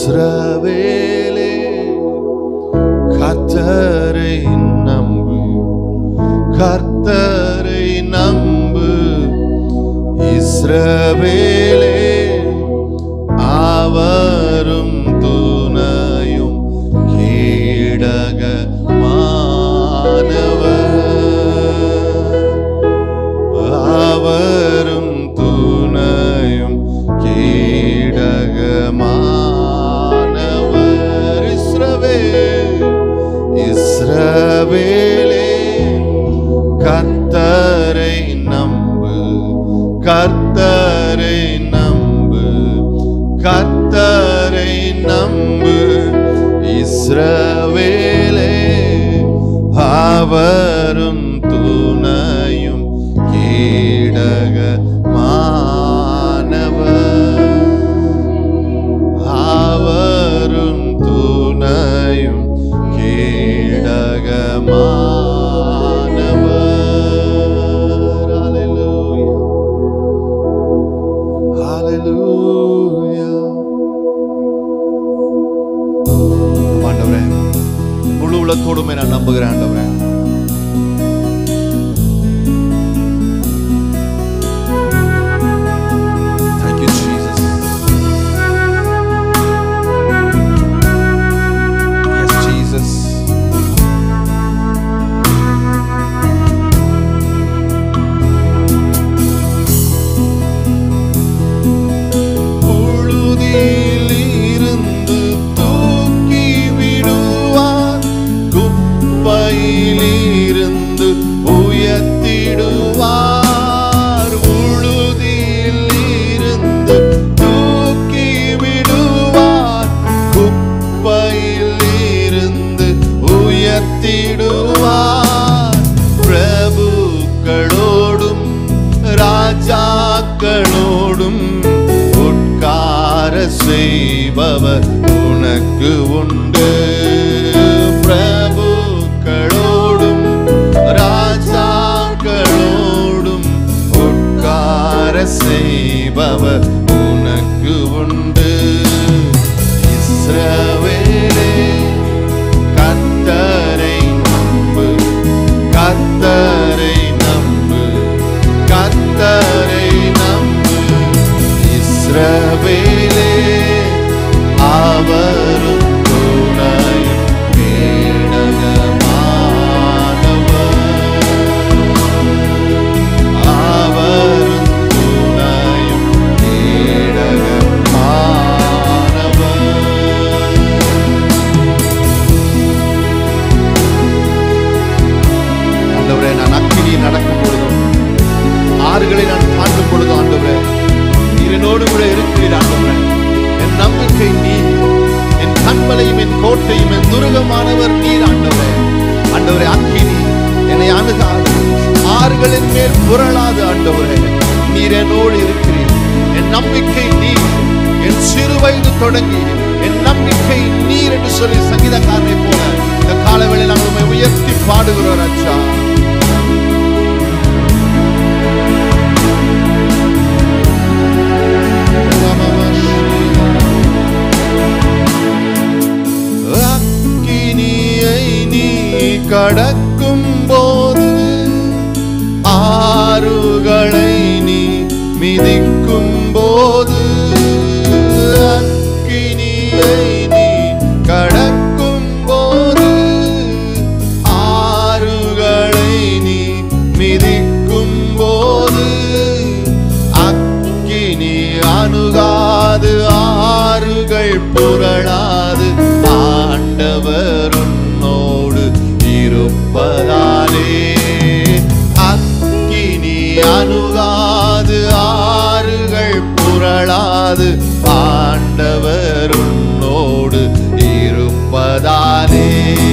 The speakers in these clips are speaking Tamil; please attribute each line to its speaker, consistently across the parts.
Speaker 1: இஸ்ரவேலே கர்த்தரை நம்பு கர்த்தரை நம்பு இஸ்ரவேலே அவரும் துணையும் கீடகமானவர் அவரும் துணையும் கீடகமானவர் இஸ்ரவேல் இஸ்ரவேலே கர்த்தரை நம்பு கர்த்தரை நம்பு கர்த்தரை நம்பு இஸ்ரவேலே அவரும் துணையும் கீடகமானவர் அவரும் துணையும் கீடகமானவர் Hallelujah. Hallelujah. ஆண்டவரே முழு உலகத்தோடுமே நான் நம்புகிறேன் ஆண்டவரே Thank you, Jesus. Yes, Jesus. புழுதியில் இருந்து தூக்கி விடுவார் குப்பையில் இருந்து உயர்த்திடுவார் உழுதியில் இருந்து தூக்கி விடுவார் குப்பையில் இருந்து உயர்த்திடுவார் பிரபுக்களோடும் ராஜாக்களோடும் உட்கார செய்பவர் உனக்கு உண்டு பிரபுக்களோடும் ராஜாக்களோடும் உட்கார செய்பவர் உனக்கு உண்டு இஸ்ரவேலே கர்த்தரை நம்பு கர்த்தரை நம்பு கர்த்தரை நம்பு இஸ்ரவேலே அவரும் துணையும் கேடகமானவர் அவரும் துணையும் கேடகமானவர் ஆண்டவரே நான் அக்கினி நடக்கும் பொழுதும் ஆறுகளை நான் தாண்டும் பொழுதும் ஆண்டவரே நீர் என்னோடு கூட இருக்கிறீர் ஆண்டவரே என் நம்பிக்கை நீர் என் கண்மலையும் என் கோட்டையும் என் துருகமானவர் நீர் ஆண்டவரே ஆண்டவரே அக்கினி என்னை அணுகாது ஆறுகளின் மேல் புரளாது ஆண்டவரே நீர் என்னோடு இருக்கிறீர் என் நம்பிக்கை நீர் என் சிறு வயது தொடங்கி என் நம்பிக்கை நீர் என்று சொல்லி சங்கீதக்காரனை போல இந்த காலவேளையில் நாம் உம்மை உயர்த்தி பாடுகிறோம் அச்சா அக்கினியை நீ கடக்கும் போது ஆறுகளை நீ மிதிக்கும் போது அக்கினியை நீ கடக்கும் போது ஆறுகளை நீ மிதிக்கும் போது அக்கினி அணுகாது ஆறுகள் புரளாது ஆண்டவர் உன்னோடு இருப்பதாலே அக்கினி அணுகாது ஆறுகள் புரளாது ஆண்டவர் உன்னோடு இருப்பதாலே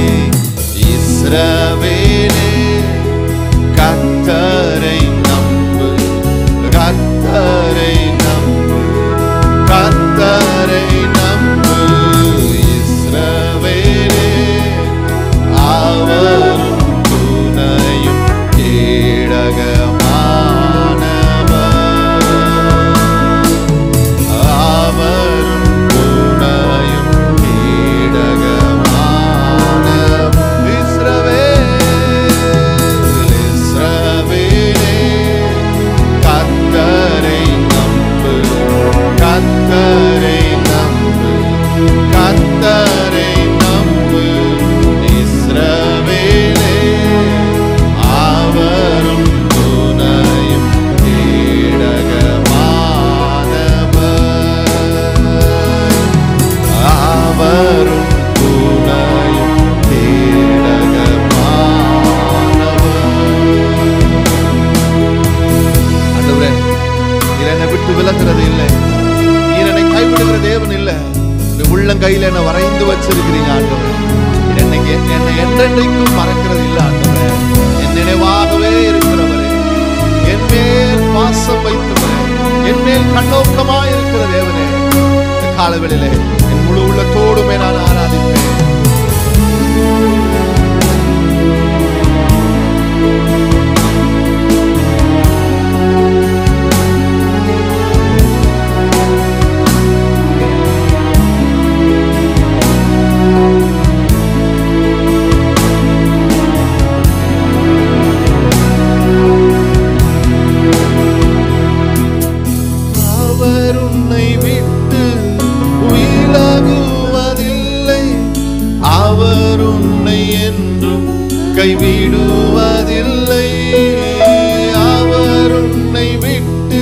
Speaker 1: இஸ்ரவேலே கர்த்தரை நம்பு கர்த்தரை நம்பு கர்த்தரை நம்பு இஸ்ரவேலே அவரும் துணையும் கேடகமானவர் அவரும் துணை தேவன் இல்ல இந்த உள்ளங்கையில என்ன வரைந்து வச்சிருக்கிறீங்க ஆண்டவரே என்னை என்னை என்றென்றைக்கும் மறக்கிறது இல்ல ஆண்டவரே என் நினைவாகவே இருக்கிறவரே என் மேல் பாசம் வைத்தவரே என் மேல் கண்ணோக்கமா இருக்கிற தேவனே இந்த காலவெளியிலே என் முழு உள்ளத்தோடுமே நான் ஆராதிப்பேன் அவர் உன்னை விட்டு விலகுவதில்லை அவர் உன்னை என்றும் கைவிடுவதில்லை அவர் உன்னை விட்டு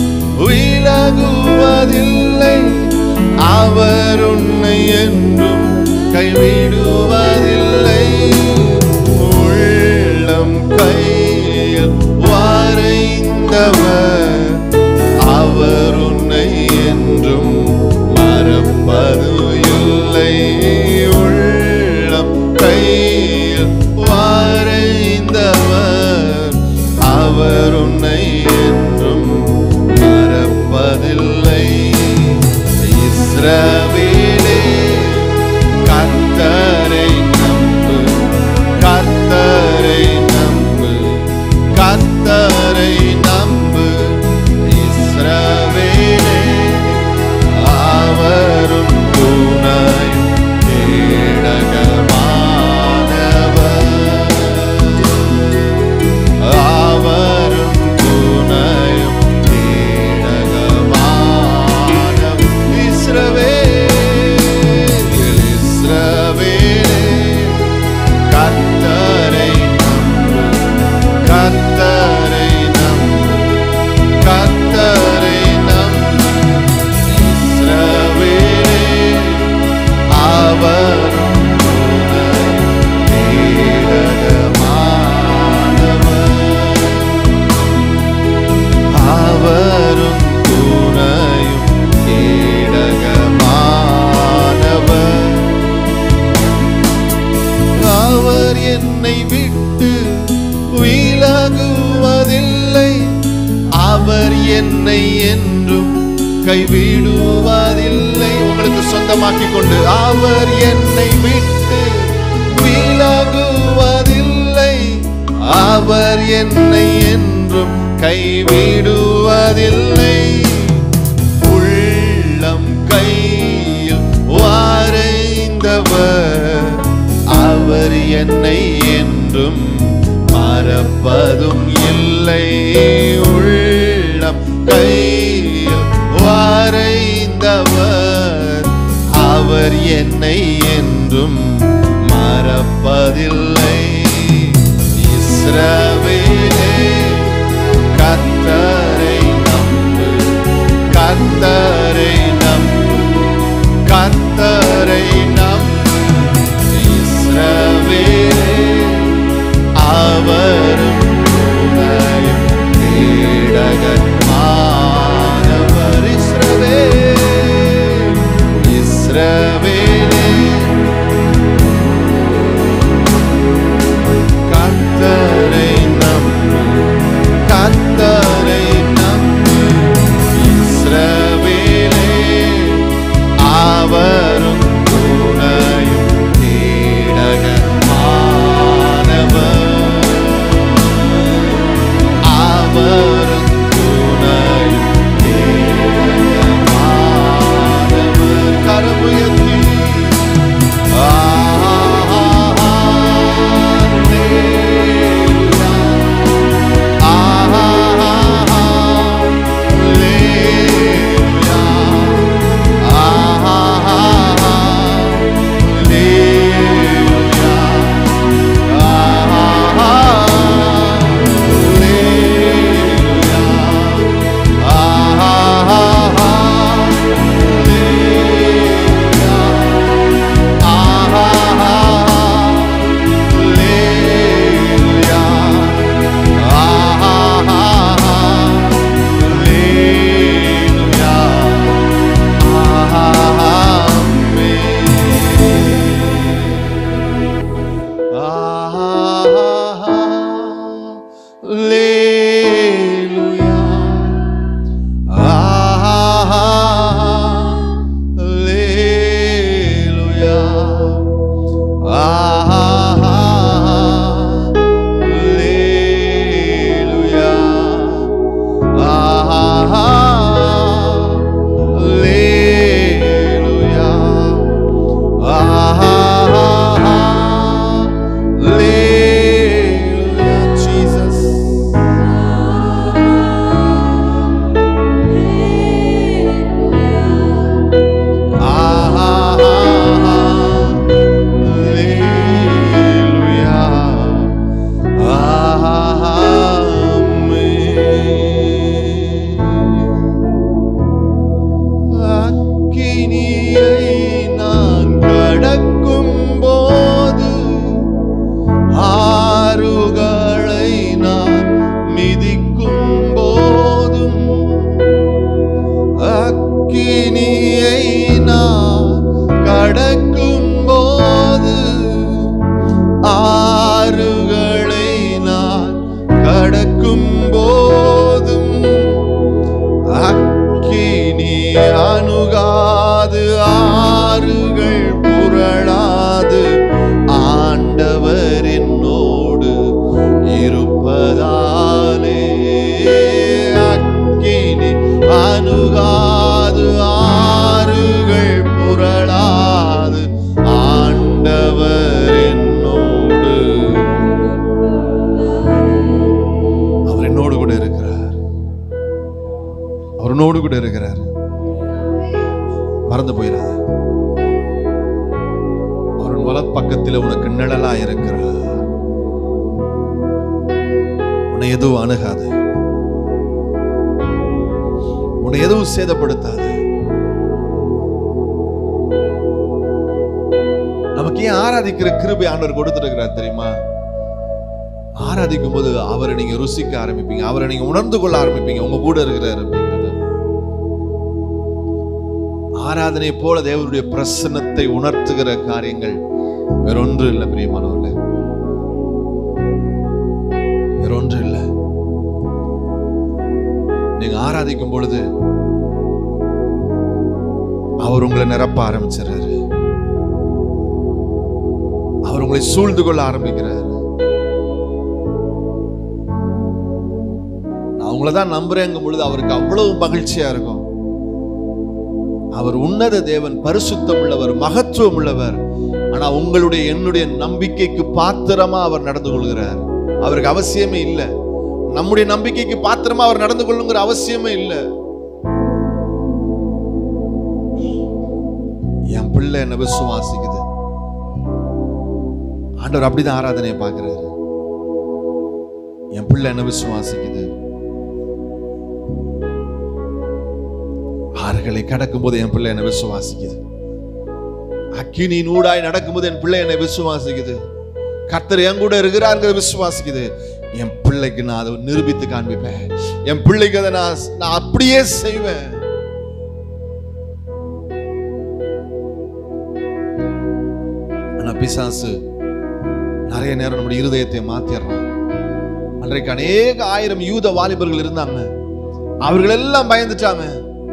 Speaker 1: விலகுவதில்லை அவர் உன்னை என்றும் கைவிடுவதில்லை உள்ளம் கையில் வரைந்தவர் அவர் உன்னை என்றும் மறப்பது இல்லை உள்ளம் கையில் வரைந்தவர் அவர் உன்னை என்றும் மறப்பதில்லை இஸ்ரவேலே கர்த்தரை நம்பு கர்த்தரை நம்பு கர்த்தரை நம்பு இஸ்ரவேலே அவரும் துணையும் கேடகமானவர் அவரும் துணையும் கேடகமானவர் இஸ்ரவேல் இஸ்ரவேலே கர்த்தரை நம்பு கர்த்தரை நம்பு கர்த்தரை நம்பு இஸ்ரவேலே அவர் அவரும் துணையும் கேடகமானவர் அவர் என்னை விட்டு விலகுவதில்லை அவர் என்னை என்றும் கைவிடுவதில்லை உங்களுக்கு சொந்தமாக்கி கொண்டு அவர் என்னை விட்டு விலகுவதில்லை அவர் என்னை என்றும் கைவிடுவதில்லை உள்ளம் கையில் வரைந்தவர் அவர் என்னை என்றும் மறப்பதும் இல்லை உள்ளம் கையில் வரைந்தவர் அவர் என்னை என்றும் மறப்பதில்லை இஸ்ரவேலே கர்த்தரை நம்பு கர்த்தரை நம்பு கர்த்தரை நம்பு இஸ்ரவேலே அவரும் துணையும் கேடகமானவர் இஸ்ரவேல் இஸ்ரவேலே கர்த்தரை நம்பு கர்த்தரை நம்பு இஸ்ரவேலே நடக்கும் போது ஆறுகளை நான் கடக்கும் போதும் அக்கினி அணுகாது ஆறுகள் புரளாது ஆண்டவர் என்னோடு இருப்பதாலே அக்கினி அணுகாது ஆறுகள் புரளாது ஆண்டவர் என்னோடு அவர் என்னோடு கூட இருக்கிறார் அவர் உன்னோடு கூட இருக்கிறார் மறந்து போயிடாத அவர் உன் வலப்பக்கத்தில் உனக்கு நிழலா இருக்கிறார் உன்னை எதுவும் அணுகாது உன்னை எதுவும் சேதப்படுத்தாது நமக்கு ஏன் ஆராதிக்கிற கிருபை ஆண்டவர் கொடுத்திருக்கிறார் தெரியுமா ஆராதிக்கும் போது அவரை நீங்க ருசிக்க ஆரம்பிப்பீங்க அவரை நீங்க உணர்ந்து கொள்ள ஆரம்பிப்பீங்க உங்க கூட இருக்கிறார் அப்படிங்கிறது ஆராதனை போல தேவனுடைய பிரசன்னத்தை உணர்த்துகிற காரியங்கள் வேறொன்று இல்லை பிரியமானவர்களே வேறொன்று இல்லை நீங்க ஆராதிக்கும் பொழுது அவர் உங்களை நிரப்ப ஆரம்பிச்சிடுறாரு அவர் உங்களை சூழ்ந்து கொள்ள ஆரம்பிக்கிறார் நான் உங்களை தான் நம்புறேங்கும் பொழுது அவருக்கு அவ்வளவு மகிழ்ச்சியா இருக்கும் அவர் உன்னத தேவன் பரிசுத்தம் உள்ளவர் மகத்துவம் உள்ளவர் ஆனா உங்களுடைய என்னுடைய நம்பிக்கைக்கு பாத்திரமா அவர் நடந்து கொள்கிறார் அவருக்கு அவசியமே இல்லை நம்முடைய நம்பிக்கைக்கு பாத்திரமா அவர் நடந்து கொள்ளுங்கிற அவசியமே இல்லை என் பிள்ளை என்ன விசுவாசிக்குது ஆண்டவர் அப்படிதான் ஆராதனையை பார்க்கிறாரு என் பிள்ளை என்ன விசுவாசிக்குது ஆறுகளை கடக்கும் போது என் பிள்ளை என்னை விசுவாசிக்குது அக்கினி நூடாய் நடக்கும்போது என் பிள்ளை என்னை விசுவாசிக்குது கர்த்தர் என் கூட இருக்கிறாருங்கிறத விசுவாசிக்குது என் பிள்ளைக்கு நான் அதை நிரூபித்து காண்பிப்பேன் என் பிள்ளைக்கு அதை நான் நான் அப்படியே செய்வேன் ஆனா பிசாசு நிறைய நேரம் நம்முடைய இருதயத்தை மாத்திடுறான் அன்றைக்கு அநேக ஆயிரம் யூத வாலிபர்கள் இருந்தாங்க அவர்கள் எல்லாம் பயந்துட்டாங்க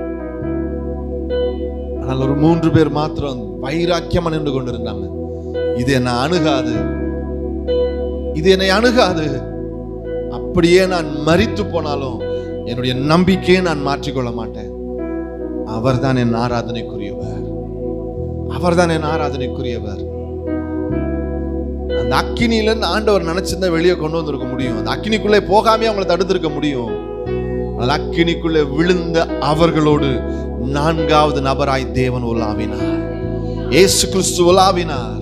Speaker 1: ஆனால் ஒரு மூன்று பேர் மாத்திரம் வைராக்கியமா நின்று கொண்டிருந்தாங்க இது என்னை அணுகாது இது என்னை அணுகாது அப்படியே நான் மரித்து போனாலும் என்னுடைய நம்பிக்கையை நான் மாற்றிக்கொள்ள மாட்டேன் அவர்தான் என் ஆராதனைக்குரியவர் அவர்தான் என் ஆராதனைக்குரியவர் அந்த அக்கினியில ஆண்டவர் நினைச்சிருந்தா வெளியே கொண்டு வந்திருக்க முடியும் அந்த அக்கினிக்குள்ளே போகாமே அவங்களை தடுத்திருக்க முடியும் ஆனால் அக்கினிக்குள்ளே விழுந்த அவர்களோடு நான்காவது நபராய் தேவன் உலாவினார் இயேசு கிறிஸ்து உலாவினார்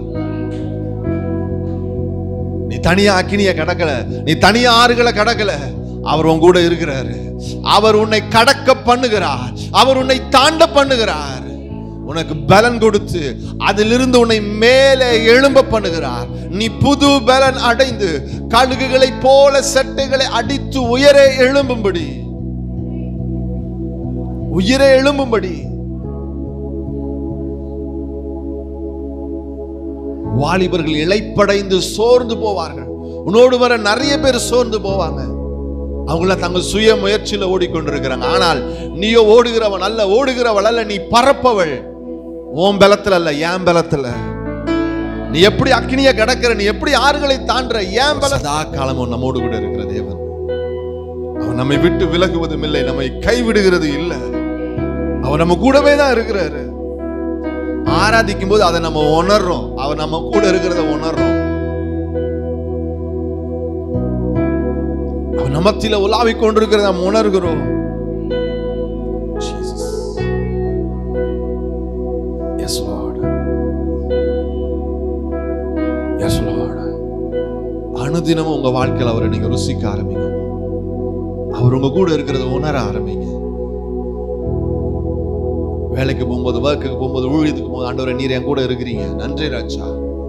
Speaker 1: நீ தனியா அக்கினிய கடக்கல நீ தனியா ஆறுகளை கடக்கல அவர் உன் கூட இருக்கிறாரு அவர் உன்னை கடக்க பண்ணுகிறார் அவர் உன்னை தாண்ட பண்ணுகிறார் உனக்கு பலன் கொடுத்து அதிலிருந்து உன்னை மேலே எழும்ப பண்ணுகிறார் நீ புது பலன் அடைந்து கழுகுகளைப் போல செட்டைகளை அடித்து உயரே எழும்பும்படி உயிரை எழும்பும்படி வாலிபர்கள் இளைப்படைந்து சோர்ந்து போவார்கள் உன்னோடு வர நிறைய பேர் சோர்ந்து போவாங்க அவங்கள தங்கள் சுய முயற்சியில ஓடிக்கொண்டிருக்கிறாங்க ஆனால் நீயோ ஓடுகிறவன் அல்ல ஓடுகிறவள் அல்ல நீ பறப்பவள் ஓம் பலத்துல அல்ல ஏன் பலத்துல நீ எப்படி அக்னிய கடக்கிற நீ எப்படி ஆறுகளை தாண்டுற ஏன் பல சதா காலமும் நம்மோடு கூட இருக்கிற தேவன் அவன் நம்மை விட்டு விலகுவதும் இல்லை நம்மை கைவிடுகிறது இல்லை அவர் நம்ம கூடவே தான் இருக்கிறாரு ஆராதிக்கும் போது அதை நம்ம உணர்றோம் அவர் நம்ம கூட இருக்கிறத உணர்றோம் அவர் நமத்தில உலாவிக் கொண்டிருக்கிறத நாம் உணர்கிறோம் Jesus. Yes, Lord. Yes, Lord. அனுதினமும் உங்க வாழ்க்கையில் அவரை நீங்க ருசிக்க ஆரம்பிங்க அவர் உங்க கூட இருக்கிறத உணர ஆரம்பிங்க வேலைக்கு போகும்போது ஒர்க்குக்கு போகும்போது ஊழியத்துக்கு போகும்போது ஆண்டவரை நீர் என் கூட இருக்கிறீங்க நன்றி ராஜா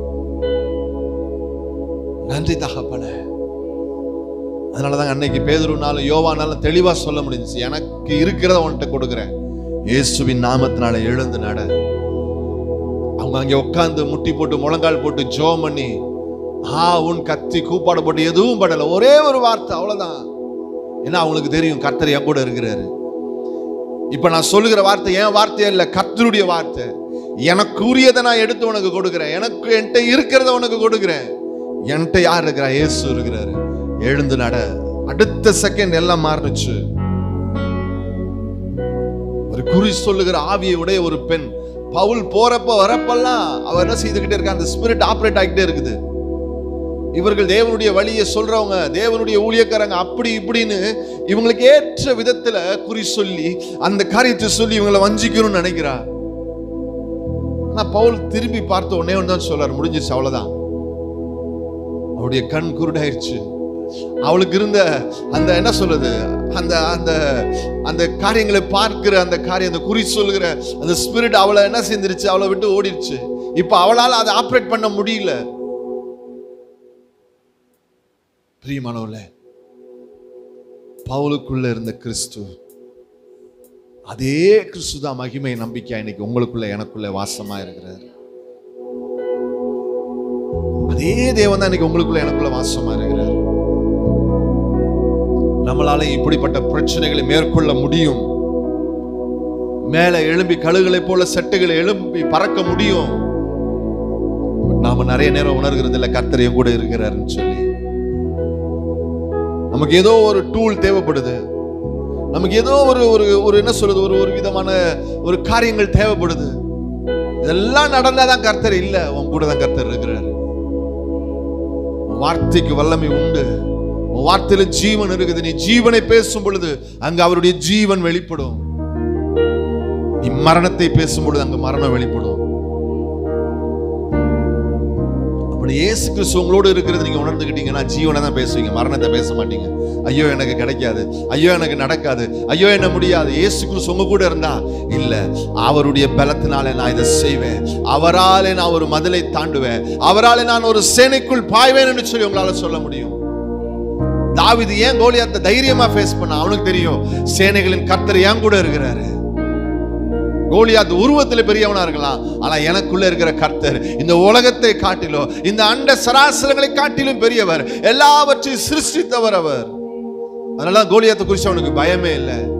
Speaker 1: நன்றி தகப்பன அதனாலதான் அன்னைக்கு பேதுருனாலும் யோவானாலும் தெளிவா சொல்ல முடிஞ்சுச்சு எனக்கு இருக்கிறத உன்கிட்ட கொடுக்குறேன் இயேசுவின் நாமத்தினால எழுந்து நட அவங்க அங்கே உட்காந்து முட்டி போட்டு முழங்கால் போட்டு ஜோம் பண்ணி ஆ உன் கத்தி கூப்பாடு போட்டு எதுவும் படல ஒரே ஒரு வார்த்தை அவ்வளவுதான் ஏன்னா அவங்களுக்கு தெரியும் கர்த்தர் என் கூட இருக்கிறாரு இப்ப நான் சொல்லுகிற வார்த்தை என் வார்த்தையே இல்ல கர்த்தருடைய வார்த்தை எனக்கு உரியதை நான் எடுத்து உனக்கு கொடுக்கிறேன் எனக்கு என்கிட்ட இருக்கிறத உனக்கு கொடுக்கிறேன் என்கிட்ட யார் இருக்கிறா இயேசு இருக்கிறாரு எழுந்து நட அடுத்த செகண்ட் எல்லாம் மாறுனுச்சு ஒரு குறி சொல்லுகிற ஆவியை உடைய ஒரு பெண் பவுல் போறப்ப வரப்பெல்லாம் அவர் என்ன செய்துகிட்டே இருக்கா அந்த ஸ்பிரிட் ஆப்ரேட் ஆகிட்டே இருக்குது இவர்கள் தேவனுடைய வழியை சொல்றவங்க தேவனுடைய ஊழியக்காரங்க அப்படி இப்படின்னு இவங்களுக்கு ஏற்ற விதத்துல குறி சொல்லி அந்த காரியத்தை சொல்லி இவங்களை வஞ்சிக்கணும்னு நினைக்கிறா ஆனா பவுல் திரும்பி பார்த்த உடனே ஒன்று தான் சொல்றாரு முடிஞ்சிருச்சு அவ்வளவுதான் அவருடைய கண் குருடாயிருச்சு அவளுக்கு இருந்த அந்த என்ன சொல்றது அந்த அந்த அந்த காரியங்களை பார்க்கிற அந்த காரியம் அந்த குறி சொல்லுகிற அந்த ஸ்பிரிட் அவளை என்ன செஞ்சிருச்சு அவளை விட்டு ஓடிடுச்சு இப்ப அவளால அதை ஆப்ரேட் பண்ண முடியல பிரியமானவர்களே பவுலுக்குள்ள இருந்த கிறிஸ்து அதே கிறிஸ்து தான் மகிமை நம்பிக்கை இன்னைக்கு உங்களுக்குள்ள எனக்குள்ள வாசமா இருக்கிறார் அதே தேவன் தான் இன்னைக்கு உங்களுக்குள்ள எனக்குள்ள வாசமா இருக்கிறார் நம்மளால இப்படிப்பட்ட பிரச்சனைகளை மேற்கொள்ள முடியும் மேல எழும்பி கழுகுகளை போல செட்டுகளை எழும்பி பறக்க முடியும் நாம நிறைய நேரம் உணர்கிறது இல்ல கர்த்தரையும் கூட இருக்கிறாருன்னு சொல்லி நமக்கு ஏதோ ஒரு டூல் தேவைப்படுது நமக்கு ஏதோ ஒரு ஒரு ஒரு என்ன சொல்றது ஒரு ஒரு விதமான ஒரு காரியங்கள் தேவைப்படுது இதெல்லாம் நடந்தாதான் கர்த்தர் இல்ல உன் கூட தான் கர்த்தர் இருக்கிறாரு உன் வார்த்தைக்கு வல்லமை உண்டு உன் வார்த்தையில ஜீவன் இருக்குது நீ ஜீவனை பேசும் பொழுது அங்க அவருடைய ஜீவன் வெளிப்படும் நீ மரணத்தை பேசும் பொழுது அங்க மரணம் வெளிப்படும் அப்படி இயேசு கிறிஸ்து உங்களோடு இருக்கிறது நீங்க உணர்ந்துக்கிட்டீங்கன்னா ஜீவனை தான் பேசுவீங்க மரணத்தை பேச மாட்டீங்க ஐயோ எனக்கு கிடைக்காது ஐயோ எனக்கு நடக்காது ஐயோ என்ன முடியாது இயேசு கிறிஸ்து உங்க கூட இருந்தா இல்ல அவருடைய பலத்தினாலே நான் இதை செய்வேன் அவராலே நான் ஒரு மதிலை தாண்டுவேன் அவராலே நான் ஒரு சேனைக்குள் பாய்வேன் என்று சொல்லி உங்களால சொல்ல முடியும் தாவிது ஏன் கோலியாத்த தைரியமா ஃபேஸ் பண்ண அவனுக்கு தெரியும் சேனைகளின் கர்த்தர் ஏன் கூட இருக்கிறாரு கோலியாத் உருவத்தில் பெரியவனா இருக்கலாம் ஆனா எனக்குள்ள இருக்கிற கர்த்தர் இந்த உலகத்தை காட்டிலும் இந்த அண்ட சராசரங்களை காட்டிலும் பெரியவர் எல்லாவற்றையும் சிருஷ்டித்தவர் அவர் அதனால கோலியாத்தை குறித்து அவனுக்கு பயமே இல்லை